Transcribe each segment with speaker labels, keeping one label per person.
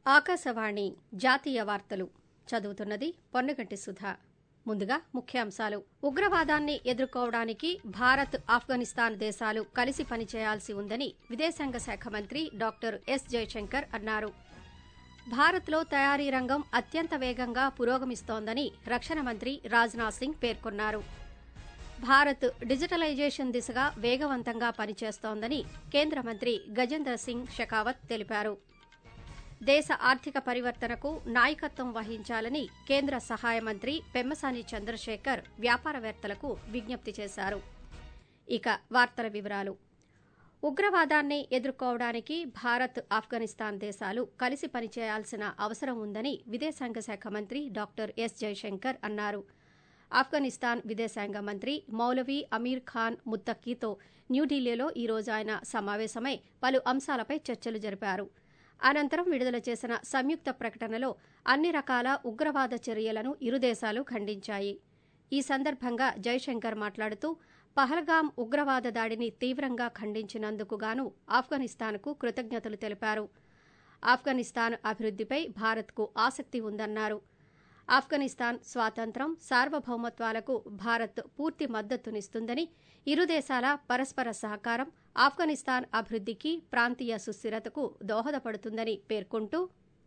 Speaker 1: ఆకాశవాణి జాతీయ వార్తలు చదువుతున్నది పొన్నగంటి సుధా ముందుగా ముఖ్యాంశాలు ఉగ్రవాదాన్ని ఎదుర్కోవడానికి భారత్ ఆఫ్ఘనిస్తాన్ దేశాలు కలిసి పనిచేయాల్సి ఉందని విదేశాంగ శాఖ మంత్రి డాక్టర్ ఎస్ జయశంకర్ అన్నారు భారత్లో తయారీ రంగం అత్యంత వేగంగా పురోగమిస్తోందని రక్షణ మంత్రి రాజ్నాథ్ సింగ్ పేర్కొన్నారు భారత్ డిజిటలైజేషన్ దిశగా వేగవంతంగా పనిచేస్తోందని కేంద్ర మంత్రి గజేంద్ర సింగ్ షెకావత్ తెలిపారు దేశ ఆర్థిక పరివర్తనకు నాయకత్వం వహించాలని కేంద్ర సహాయ మంత్రి పెమ్మసాని చంద్రశేఖర్ వ్యాపారవేత్తలకు విజ్ఞప్తి చేశారు ఇక వార్తల వివరాలు ఉగ్రవాదాన్ని ఎదుర్కోవడానికి భారత్ ఆఫ్ఘనిస్తాన్ దేశాలు కలిసి పనిచేయాల్సిన అవసరం ఉందని విదేశాంగ శాఖ మంత్రి డాక్టర్ ఎస్ జయశంకర్ అన్నారు ఆఫ్ఘనిస్తాన్ విదేశాంగ మంత్రి మౌలవీ అమీర్ ఖాన్ ముత్తక్కీతో న్యూఢిల్లీలో ఈ రోజు ఆయన సమావేశమై పలు అంశాలపై చర్చలు జరిపారు అనంతరం విడుదల చేసిన సంయుక్త ప్రకటనలో అన్ని రకాల ఉగ్రవాద చర్యలను ఇరు దేశాలు ఖండించాయి ఈ సందర్భంగా జైశంకర్ మాట్లాడుతూ పహల్గాం ఉగ్రవాద దాడిని తీవ్రంగా ఖండించినందుకు గాను ఆఫ్ఘనిస్తాన్కు కృతజ్ఞతలు తెలిపారు ఆఫ్ఘనిస్తాన్ అభివృద్దిపై భారత్కు ఆసక్తి ఉందన్నారు ఆఫ్ఘనిస్తాన్ స్వాతంత్ర్యం సార్వభౌమత్వాలకు భారత్ పూర్తి మద్దతునిస్తుందని ఇరు దేశాల పరస్పర సహకారం ఆఫ్ఘనిస్తాన్ అభివృద్దికి ప్రాంతీయ సుస్థిరతకు దోహదపడుతుందని పేర్కొంటూ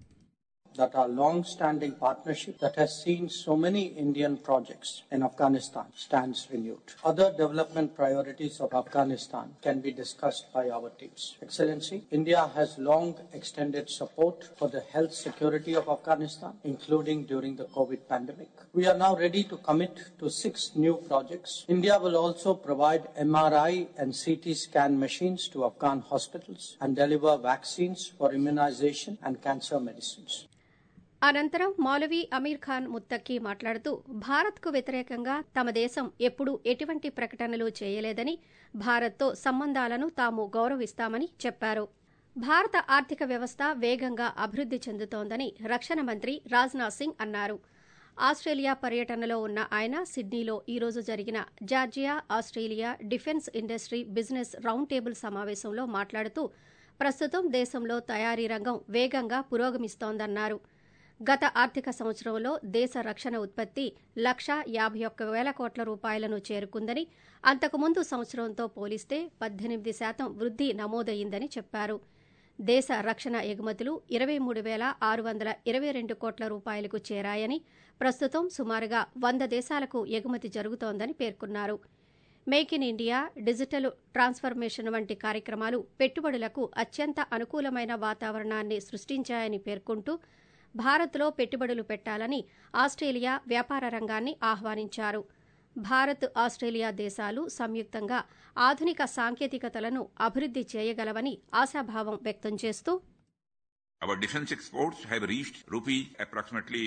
Speaker 2: that our long-standing partnership that has seen so many Indian projects in Afghanistan stands renewed. Other development priorities of Afghanistan can be discussed by our teams. Excellency, India has long extended support for the health security of Afghanistan, including during the COVID pandemic. We are now ready to commit to six new projects. India will also provide MRI and CT scan machines to Afghan hospitals and deliver vaccines for immunization and cancer medicines.
Speaker 1: అనంతరం మౌలవీ అమీర్ ఖాన్ ముత్తక్కీ మాట్లాడుతూ భారత్కు వ్యతిరేకంగా తమ దేశం ఎప్పుడూ ఎటువంటి ప్రకటనలు చేయలేదని భారత్తో సంబంధాలను తాము గౌరవిస్తామని చెప్పారు భారత ఆర్థిక వ్యవస్థ వేగంగా అభివృద్ది చెందుతోందని రక్షణ మంత్రి రాజ్నాథ్ సింగ్ అన్నారు ఆస్ట్రేలియా పర్యటనలో ఉన్న ఆయన సిడ్నీలో ఈ రోజు జరిగిన Georgia Australia defence industry business round table సమావేశంలో మాట్లాడుతూ ప్రస్తుతం దేశంలో తయారీ రంగం వేగంగా పురోగమిస్తోందన్నారు గత ఆర్థిక సంవత్సరంలో దేశ రక్షణ ఉత్పత్తి లక్ష యాభై ఒక్క వేల కోట్ల రూపాయలను చేరుకుందని అంతకుముందు సంవత్సరంతో పోలిస్తే పద్దెనిమిది శాతం వృద్ధి నమోదయ్యిందని చెప్పారు దేశ రక్షణ ఎగుమతులు ఇరవై మూడు వేల ఆరు వందల ఇరవై రెండు కోట్ల రూపాయలకు చేరాయని ప్రస్తుతం సుమారుగా వంద దేశాలకు ఎగుమతి జరుగుతోందని పేర్కొన్నారు make in India digital transformation వంటి కార్యక్రమాలు పెట్టుబడులకు అత్యంత అనుకూలమైన వాతావరణాన్ని సృష్టించాయని పేర్కొంటూ భారత్లో పెట్టుబడులు పెట్టాలని ఆస్ట్రేలియా వ్యాపార రంగాన్ని ఆహ్వానించారు భారత్ ఆస్ట్రేలియా దేశాలు సంయుక్తంగా ఆధునిక సాంకేతికతలను అభివృద్ది చేయగలవని ఆశాభావం వ్యక్తం చేస్తూ
Speaker 3: Our defense exports have reached rupees approximately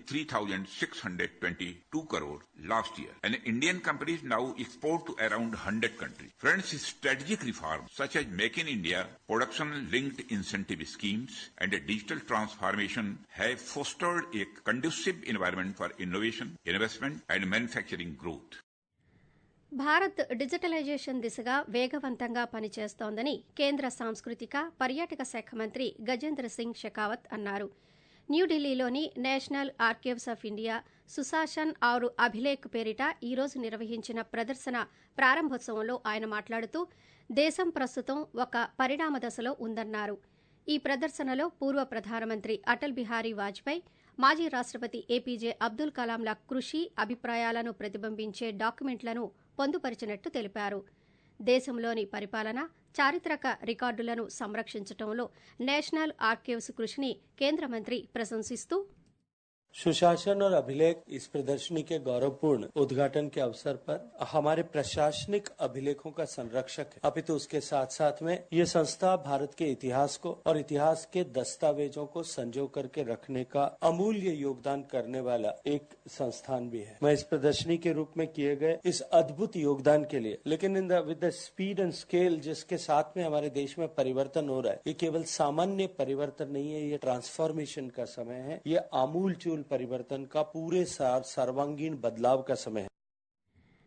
Speaker 3: 23,622 crore last year. And Indian companies now export to around 100 countries. Friends, strategic reforms such as Make in India, production-linked incentive schemes, and a digital transformation have fostered a conducive environment for innovation, investment, and manufacturing growth.
Speaker 1: Bharat digitalisation దిశగా వేగవంతంగా పనిచేస్తోందని కేంద్ర సాంస్కృతిక పర్యాటక శాఖ మంత్రి గజేంద్ర సింగ్ షెకావత్ అన్నారు న్యూఢిల్లీలోని national archives of India Sushasan ఆరు అభిలేఖ్ పేరిట ఈ రోజు నిర్వహించిన ప్రదర్శన ప్రారంభోత్సవంలో ఆయన మాట్లాడుతూ దేశం ప్రస్తుతం ఒక పరిణామ దశలో ఉందన్నారు ఈ ప్రదర్శనలో పూర్వ ప్రధానమంత్రి అటల్ బిహారీ వాజ్పేయి మాజీ రాష్టపతి ఏపీజే అబ్దుల్ కలాంల కృషి అభిప్రాయాలను ప్రతిబింబించే డాక్యుమెంట్లను పొందుపరిచినట్టు తెలిపారు దేశంలోని పరిపాలన చారిత్రక రికార్డులను సంరక్షించడంలో నేషనల్ ఆర్కైవ్స్ కృషిని కేంద్ర మంత్రి ప్రశంసిస్తూ
Speaker 4: सुशासन और अभिलेख इस प्रदर्शनी के गौरवपूर्ण उद्घाटन के अवसर पर हमारे प्रशासनिक अभिलेखों का संरक्षक है अपितु उसके साथ साथ में ये संस्था भारत के इतिहास को और इतिहास के दस्तावेजों को संजो करके रखने का अमूल्य योगदान करने वाला एक संस्थान भी है मैं इस प्रदर्शनी के रूप में किए गए इस अद्भुत योगदान के लिए लेकिन in with the speed and scale जिसके साथ में हमारे देश में परिवर्तन हो रहा है ये केवल सामान्य परिवर्तन नहीं है ये ट्रांसफॉर्मेशन का समय है ये आमूल चूल परिवर्तन का पूरे सर्वांगीण बदलाव का समय है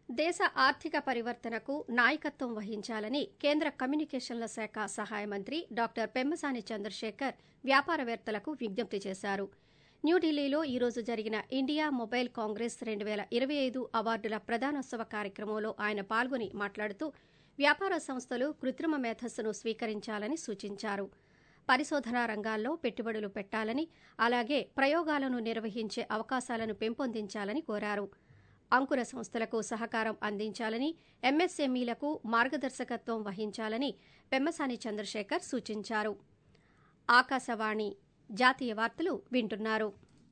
Speaker 1: దేశ ఆర్థిక పరివర్తనకు నాయకత్వం వహించాలని కేంద్ర కమ్యూనికేషన్ల శాఖ సహాయ మంత్రి డాక్టర్ పెమ్మసాని చంద్రశేఖర్ వ్యాపారవేత్తలకు విజ్ఞప్తి చేశారు న్యూఢిల్లీలో ఈరోజు జరిగిన ఇండియా మొబైల్ కాంగ్రెస్ రెండు వేల ఇరవై ఐదు అవార్డుల ప్రదానోత్సవ కార్యక్రమంలో ఆయన పాల్గొని మాట్లాడుతూ వ్యాపార సంస్థలు కృత్రిమ మేధస్సును స్వీకరించాలని సూచించారు పరిశోధనా రంగాల్లో పెట్టుబడులు పెట్టాలని అలాగే ప్రయోగాలను నిర్వహించే అవకాశాలను పెంపొందించాలని కోరారు అంకుర సంస్థలకు సహకారం అందించాలని ఎంఎస్ఎంఈలకు మార్గదర్శకత్వం వహించాలని పెమ్మసాని చంద్రశేఖర్ సూచించారు ఆకాశవాణి జాతీయ వార్తలు వింటున్నారు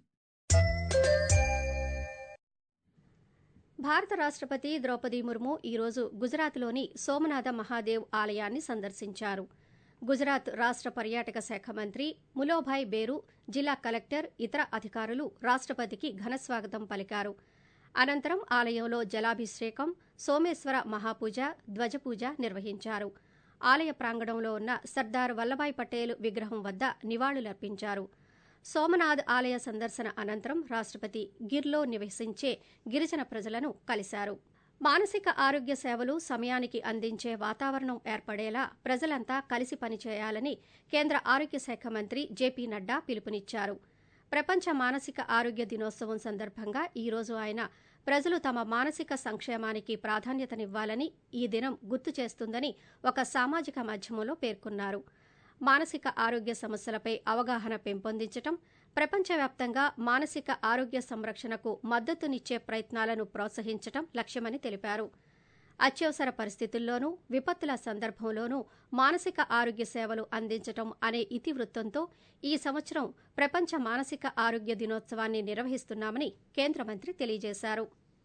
Speaker 1: భారత రాష్ట్రపతి ద్రౌపది ముర్ము ఈరోజు గుజరాత్లోని సోమనాథ మహాదేవ్ ఆలయాన్ని సందర్శించారు గుజరాత్ రాష్ట్ర పర్యాటక శాఖ మంత్రి ములోభాయ్ బేరు జిల్లా కలెక్టర్ ఇతర అధికారులు రాష్ట్రపతికి ఘనస్వాగతం పలికారు అనంతరం ఆలయంలో జలాభిషేకం సోమేశ్వర మహాపూజ ధ్వజపూజ నిర్వహించారు ఆలయ ప్రాంగణంలో ఉన్న సర్దార్ వల్లభాయ్ పటేల్ విగ్రహం వద్ద నివాళులర్పించారు సోమనాథ్ ఆలయ సందర్శన అనంతరం రాష్ట్రపతి గిర్లో నివసించే గిరిజన ప్రజలను కలిశారు మానసిక ఆరోగ్య సేవలు సమయానికి అందించే వాతావరణం ఏర్పడేలా ప్రజలంతా కలిసి పనిచేయాలని కేంద్ర ఆరోగ్య శాఖ మంత్రి జేపీ నడ్డా పిలుపునిచ్చారు ప్రపంచ మానసిక ఆరోగ్య దినోత్సవం సందర్భంగా ఈరోజు ఆయన ప్రజలు తమ మానసిక సంక్షేమానికి ప్రాధాన్యతనివ్వాలని ఈ దినం గుర్తు చేస్తుందని ఒక సామాజిక మాధ్యమంలో పేర్కొన్నారు మానసిక ఆరోగ్య సమస్యలపై అవగాహన పెంపొందించటం ప్రపంచవ్యాప్తంగా మానసిక ఆరోగ్య సంరక్షణకు మద్దతునిచ్చే ప్రయత్నాలను ప్రోత్సహించటం లక్ష్యమని తెలిపారు అత్యవసర పరిస్థితుల్లోనూ విపత్తుల సందర్భంలోనూ మానసిక ఆరోగ్య సేవలు అందించటం అనే ఇతివృత్తంతో ఈ సంవత్సరం ప్రపంచ మానసిక ఆరోగ్య దినోత్సవాన్ని నిర్వహిస్తున్నామని కేంద్ర మంత్రి తెలియజేశారు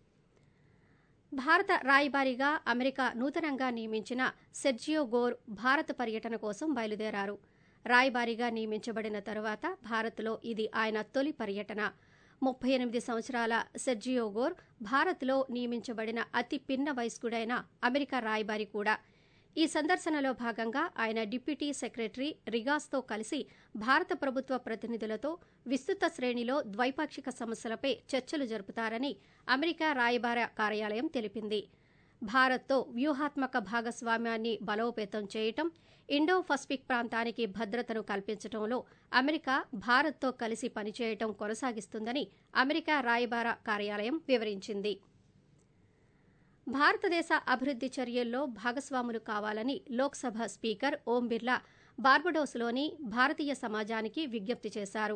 Speaker 1: భారత రాయబారిగా అమెరికా నూతనంగా నియమించిన సెర్జియో గోర్ భారత పర్యటన కోసం బయలుదేరారు రాయబారిగా నియమించబడిన తరువాత భారత్లో ఇది ఆయన తొలి పర్యటన ముప్పై ఎనిమిది సంవత్సరాల సెర్జియో గోర్ భారత్లో నియమించబడిన అతి పిన్న వయస్కుడైన అమెరికా రాయబారి కూడా ఈ సందర్శనలో భాగంగా ఆయన డిప్యూటీ సెక్రటరీ రిగాస్తో కలిసి భారత ప్రభుత్వ ప్రతినిధులతో విస్తృత శ్రేణిలో ద్వైపాక్షిక సమస్యలపై చర్చలు జరుపుతారని అమెరికా రాయబార కార్యాలయం తెలిపింది భారత్తో వ్యూహాత్మక భాగస్వామ్యాన్ని బలోపేతం చేయటం ఇండో పసిఫిక్ ప్రాంతానికి భద్రతను కల్పించడంలో అమెరికా భారత్తో కలిసి పనిచేయటం కొనసాగిస్తుందని అమెరికా రాయబార కార్యాలయం వివరించింది భారతదేశ అభివృద్ది చర్యల్లో భాగస్వాములు కావాలని లోక్సభ స్పీకర్ ఓం బిర్లా బార్బడోస్లోని భారతీయ సమాజానికి విజ్ఞప్తి చేశారు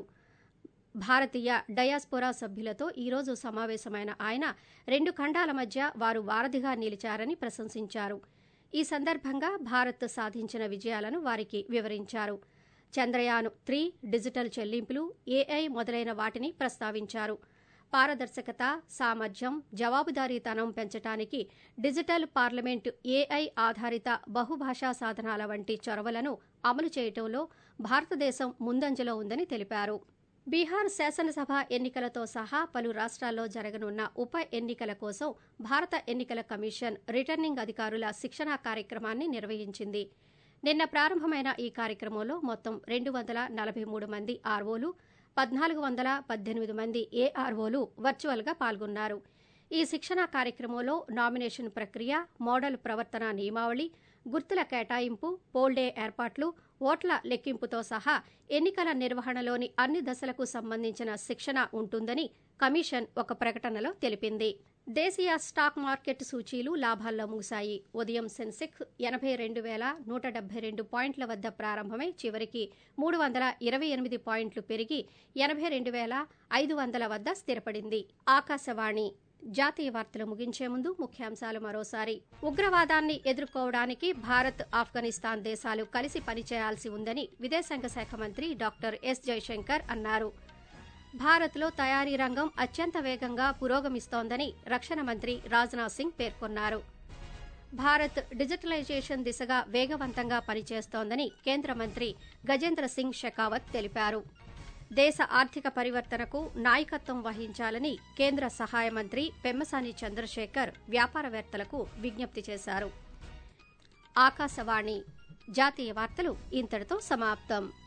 Speaker 1: భారతీయ డయాస్పోరా సభ్యులతో ఈరోజు సమావేశమైన ఆయన రెండు ఖండాల మధ్య వారు వారధిగా నిలిచారని ప్రశంసించారు ఈ సందర్భంగా భారత్ సాధించిన విజయాలను వారికి వివరించారు చంద్రయాన్ త్రీ డిజిటల్ చెల్లింపులు ఏఐ మొదలైన వాటిని ప్రస్తావించారు పారదర్శకత సామర్థ్యం జవాబుదారీతనం పెంచడానికి డిజిటల్ పార్లమెంట్ ఏఐ ఆధారిత బహుభాషా సాధనాల వంటి చొరవలను అమలు చేయటంలో భారతదేశం ముందంజలో ఉందని తెలిపారు బీహార్ శాసనసభ ఎన్నికలతో సహా పలు రాష్ట్రాల్లో జరగనున్న ఉప ఎన్నికల కోసం భారత ఎన్నికల కమిషన్ రిటర్నింగ్ అధికారుల శిక్షణా కార్యక్రమాన్ని నిర్వహించింది నిన్న ప్రారంభమైన ఈ కార్యక్రమంలో మొత్తం రెండు వందల నలభై మూడు మంది ఆర్వోలు పద్నాలుగు వందల పద్దెనిమిది మంది ఏఆర్ఓలు వర్చువల్గా పాల్గొన్నారు ఈ శిక్షణా కార్యక్రమంలో నామినేషన్ ప్రక్రియ మోడల్ ప్రవర్తన నియమావళి గుర్తుల కేటాయింపు పోల్డే ఏర్పాట్లు ఓట్ల లెక్కింపుతో సహా ఎన్నికల నిర్వహణలోని అన్ని దశలకు సంబంధించిన శిక్షణ ఉంటుందని కమిషన్ ఒక ప్రకటనలో తెలిపింది దేశీయ స్టాక్ మార్కెట్ సూచీలు లాభాల్లో ముగిశాయి ఉదయం సెన్సెక్స్ ఎనభై రెండు వేల నూట డెబ్బై రెండు పాయింట్ల వద్ద ప్రారంభమై చివరికి మూడు వందల ఇరవై ఎనిమిది పాయింట్లు పెరిగి ఎనభై రెండు వేల ఐదు వందల వద్ద స్థిరపడింది ఆకాశవాణి జాతీయ వార్తలు ముగించే ముందు ముఖ్యాంశాలు మరోసారి ఉగ్రవాదాన్ని ఎదుర్కోవడానికి భారత్ ఆఫ్ఘనిస్తాన్ దేశాలు కలిసి పనిచేయాల్సి ఉందని విదేశాంగ శాఖ మంత్రి డాక్టర్ ఎస్ జైశంకర్ అన్నారు భారత్లో తయారీ రంగం అత్యంత వేగంగా పురోగమిస్తోందని రక్షణ మంత్రి రాజ్నాథ్ సింగ్ పేర్కొన్నారు భారత్ డిజిటలైజేషన్ దిశగా వేగవంతంగా పనిచేస్తోందని కేంద్ర మంత్రి గజేంద్ర సింగ్ షెకావత్ తెలిపారు దేశ ఆర్థిక పరివర్తనకు నాయకత్వం వహించాలని కేంద్ర సహాయ మంత్రి పెమ్మసాని చంద్రశేఖర్ వ్యాపారవేత్తలకు విజ్ఞప్తి చేశారు ఆకాశవాణి జాతీయ వార్తలు ఇంతటితో సమాప్తం